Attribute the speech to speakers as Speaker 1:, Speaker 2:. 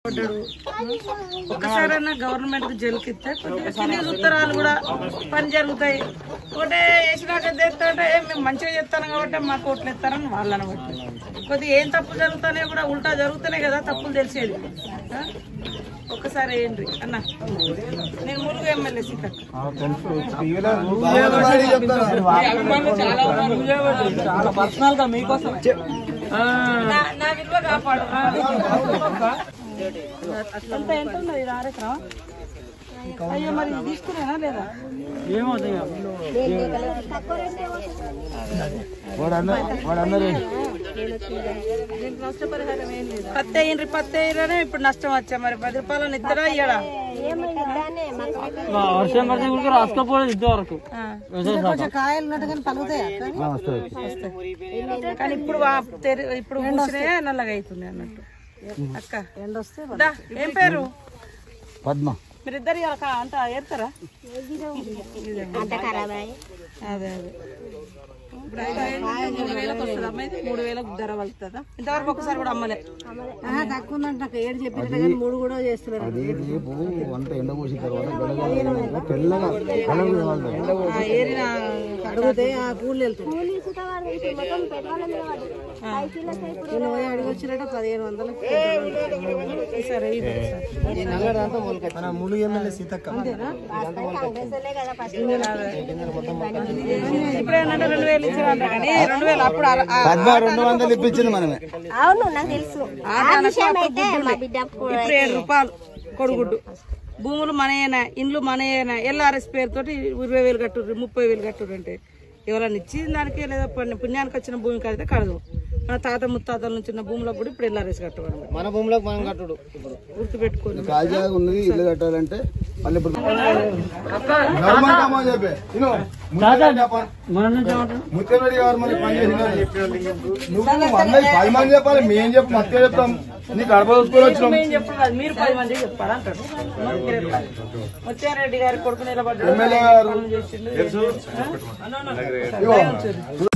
Speaker 1: పడ్డాడు ఒక్కసారైనా గవర్నమెంట్ కు జలికిస్తే కొద్దిగా చిన్న ఉత్తరాలు కూడా పని జరుగుతాయి ఒకటే వేసినాక చేస్తుంటే మేము మంచిగా చెప్తాను కాబట్టి మాకు ఓట్లు ఇస్తారని వాళ్ళు అనబట్టి కొద్దిగా ఏం తప్పు జరుగుతానే కూడా ఉల్టా జరుగుతానే కదా తప్పులు తెలిసేది ఆ? ఒక్కసారి ఏంటి అన్న నేను ములుగు ఎమ్మెల్యే సీతక్క
Speaker 2: చాలా పర్సనల్ గా మీకోసం
Speaker 1: నా నా విలువ కాపాడు ఎంత ఎంత ఉన్నది ఇది ఆరెకరం అయ్యో మరి ఇది తీసుకునేనా లేదా
Speaker 2: ఏమవుతాయి
Speaker 1: పత్తి అయ్యిండ్రి పత్తి అయ్యారనే ఇప్పుడు నష్టం వచ్చా మరి పది రూపాయలు ఇద్దరా ఇయ్యడా
Speaker 2: వర్షం పడితే కూడా రాసుకోపోలేదు ఇంతవరకు
Speaker 1: కొంచెం కాయలు ఉన్నట్టు కానీ పలుకుతాయి కానీ ఇప్పుడు వా- తెరి- ఇప్పుడు కూర్చునే నల్లగా అవుతుంది అన్నట్టు అక్క దా, ఏం పేరు
Speaker 3: పద్మ
Speaker 1: మీరిద్దరు ఇవాళ కా- అంత ఏరుతారా అదే అదే ఇప్పుడు ఐదు వేలు, మూడు వేలకు వస్తుందా అమ్మాయి మూడు వేలకు ధర వలుతుందా ఇంతవరకు ఒకసారి కూడా అమ్మలే
Speaker 4: తక్కువ ఉందంట నాకు ఏడు చెప్పినట్టు కానీ మూడు కూడా చేస్తున్నారు
Speaker 3: అది రేపు అంత ఎండ పోసిన తర్వాత గడగడ తెల్లగా కలర్ కావాలి
Speaker 1: ఆ ఏరిన
Speaker 4: అడిగితే ఆ కూలి వెళ్తుంది నిన్న పోయి అడిగి వచ్చినట్టు పదిహేను వందలు
Speaker 1: సరే ఇది ఒకసారి.
Speaker 3: మన ములు ఎమ్మెల్యే సీతక్క
Speaker 1: ఇప్పుడు ఏంటంటే రెండు వేలు ఇచ్చారంట కానీ రెండు వేలు అప్పుడు అర- ఆ-
Speaker 3: పద్మ రెండు వందలు ఇప్పించింది మనమే
Speaker 5: అవును నాకు తెలుసు ఆ విషయం అయితే మా బిడ్డ
Speaker 1: ఇప్పుడు ఏడు రూపాయలు కొడుగుడ్డు భూములు మనయేనా ఇండ్లు మనయేనా ఎల్ఆర్ఎస్ పేరుతోటి ఇరవై వేలు కట్టుర్రు ముప్పై వేలు కట్టుర్రు అంటే ఎవరైనా ఇచ్చి దానికి లేదా పుణ్య- పుణ్యానికి వచ్చిన భూమి కడితే కడదు మన తాత ముత్తాతల నుంచి ఉన్న భూములకు కూడా ఇప్పుడు ఎల్ఆర్ఎస్ కట్టబడి
Speaker 2: మన భూమిలోకి మనం కట్టుడు
Speaker 1: గుర్తు పెట్టుకోండి
Speaker 3: కాజా ఉన్నది ఇల్లు కట్టాలంటే మళ్ళీ ఇప్పుడు గవర్నమెంట్ అమౌంట్ చెప్పే ఇను, ముత్యాలు చెప్పాలి.
Speaker 2: మన నుంచి ఏమంటారు
Speaker 3: ముత్యాలరెడ్డి గారు మనకి పని చేసినారు. నువ్వు అందరికి పది మంది చెప్పాలి మేము చెప్పు మత్తే చెప్తాం నీకు అడప చూసుకొని వచ్చినాం
Speaker 1: మేము చెప్పడం కాదు మీరు పది మంది చెప్పాలి అంటాడు ముత్యారెడ్డి గారి కొడుకు నిలబడ్డాడు
Speaker 3: ఎమ్మెల్యే గారు
Speaker 1: చేసిండు
Speaker 3: ఇగో